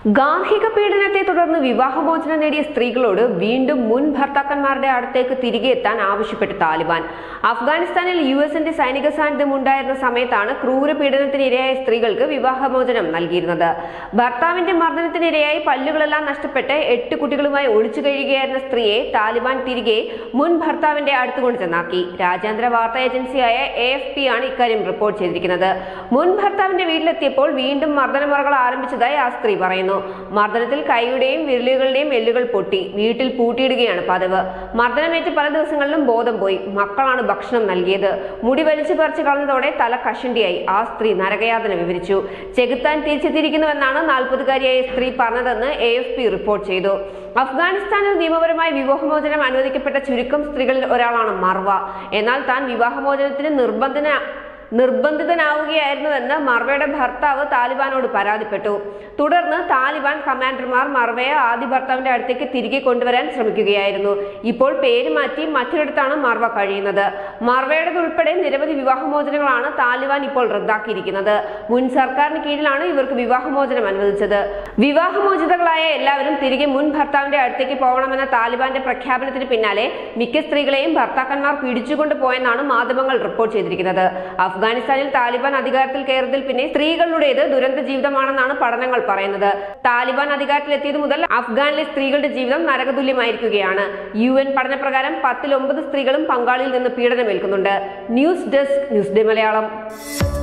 ഗാർഹിക പീഡനത്തെ തുടർന്ന് വിവാഹമോചനം നേടിയ സ്ത്രീകളോട് വീണ്ടും മുൻ ഭർത്താക്കന്മാരുടെ അടുത്തേക്ക് തിരികെ എത്താൻ ആവശ്യപ്പെട്ട് താലിബാൻ അഫ്ഗാനിസ്ഥാനിൽ യു എസിന്റെ സൈനിക സാന്നിധ്യം ഉണ്ടായിരുന്ന സമയത്താണ് ക്രൂര പീഡനത്തിന് ഇരയായ സ്ത്രീകൾക്ക് വിവാഹമോചനം നൽകിയിരുന്നത് ഭർത്താവിന്റെ മർദ്ദനത്തിനിരയായി പല്ലുകളെല്ലാം നഷ്ടപ്പെട്ട് എട്ട് കുട്ടികളുമായി ഒളിച്ചു കഴിയുകയായിരുന്ന സ്ത്രീയെ താലിബാൻ തിരികെ മുൻ ഭർത്താവിന്റെ അടുത്ത് കൊണ്ട് ചെന്നാക്കി രാജ്യാന്തര വാർത്താ ഏജൻസിയായ എ എഫ് പി ആണ് ഇക്കാര്യം റിപ്പോർട്ട് ചെയ്തിരിക്കുന്നത് മുൻ ഭർത്താവിന്റെ വീട്ടിലെത്തിയപ്പോൾ വീണ്ടും മർദ്ദനമുറകൾ ആരംഭിച്ചതായി ആ സ്ത്രീ പറയുന്നു മർദ്ദനത്തിൽ കൈയുടെയും വിരലുകളുടെയും എല്ലുകൾ പൊട്ടി വീട്ടിൽ പൂട്ടിയിടുകയാണ് പതിവ് മർദ്ദനമേറ്റ് പല ദിവസങ്ങളിലും ബോധം പോയി മക്കളാണ് ഭക്ഷണം നൽകിയത് മുടി വലിച്ചു പറിച്ചു കളഞ്ഞതോടെ തല കഷണ്ടിയായി ആ സ്ത്രീ നരകയാതന വിവരിച്ചു ചെകുത്താൻ തിരിച്ചെത്തിയിരിക്കുന്നുവെന്നാണ് നാൽപ്പതുകാരിയായ സ്ത്രീ പറഞ്ഞതെന്ന് എ എഫ് പി റിപ്പോർട്ട് ചെയ്തു അഫ്ഗാനിസ്ഥാനിൽ നിയമപരമായി വിവാഹമോചനം അനുവദിക്കപ്പെട്ട ചുരുക്കം സ്ത്രീകളിൽ ഒരാളാണ് മർവ എന്നാൽ താൻ വിവാഹമോചനത്തിന് നിർബന്ധന നിർബന്ധിതനാവുകയായിരുന്നുവെന്ന് മർവയുടെ ഭർത്താവ് താലിബാനോട് പരാതിപ്പെട്ടു തുടർന്ന് താലിബാൻ കമാൻഡർമാർ മർവയെ ആദ്യ ഭർത്താവിന്റെ അടുത്തേക്ക് തിരികെ കൊണ്ടുവരാൻ ശ്രമിക്കുകയായിരുന്നു ഇപ്പോൾ പേര് മാറ്റി മറ്റൊരിടത്താണ് മർവ കഴിയുന്നത് മർവയുടേതുൾപ്പെടെ നിരവധി വിവാഹമോചനങ്ങളാണ് താലിബാൻ ഇപ്പോൾ റദ്ദാക്കിയിരിക്കുന്നത് മുൻ സർക്കാരിന് കീഴിലാണ് ഇവർക്ക് വിവാഹമോചനം അനുവദിച്ചത് വിവാഹമോചിതകളായ എല്ലാവരും തിരികെ മുൻ ഭർത്താവിന്റെ അടുത്തേക്ക് പോകണമെന്ന താലിബാന്റെ പ്രഖ്യാപനത്തിന് പിന്നാലെ മിക്ക സ്ത്രീകളെയും ഭർത്താക്കന്മാർ പിടിച്ചുകൊണ്ടു പോയെന്നാണ് മാധ്യമങ്ങൾ റിപ്പോർട്ട് ചെയ്തിരിക്കുന്നത് അഫ്ഗാനിസ്ഥാനിൽ താലിബാൻ അധികാരത്തിൽ കയറിയതിൽ പിന്നെ സ്ത്രീകളുടേത് ദുരന്ത ജീവിതമാണെന്നാണ് പഠനങ്ങൾ പറയുന്നത് താലിബാൻ അധികാരത്തിലെത്തിയത് മുതൽ അഫ്ഗാനിലെ സ്ത്രീകളുടെ ജീവിതം നരകതുല്യമായിരിക്കുകയാണ് യു എൻ പഠനപ്രകാരം പത്തിൽ ഒമ്പത് സ്ത്രീകളും പങ്കാളിയിൽ നിന്ന് പീഡനമേൽക്കുന്നുണ്ട് news desk news day Malayalam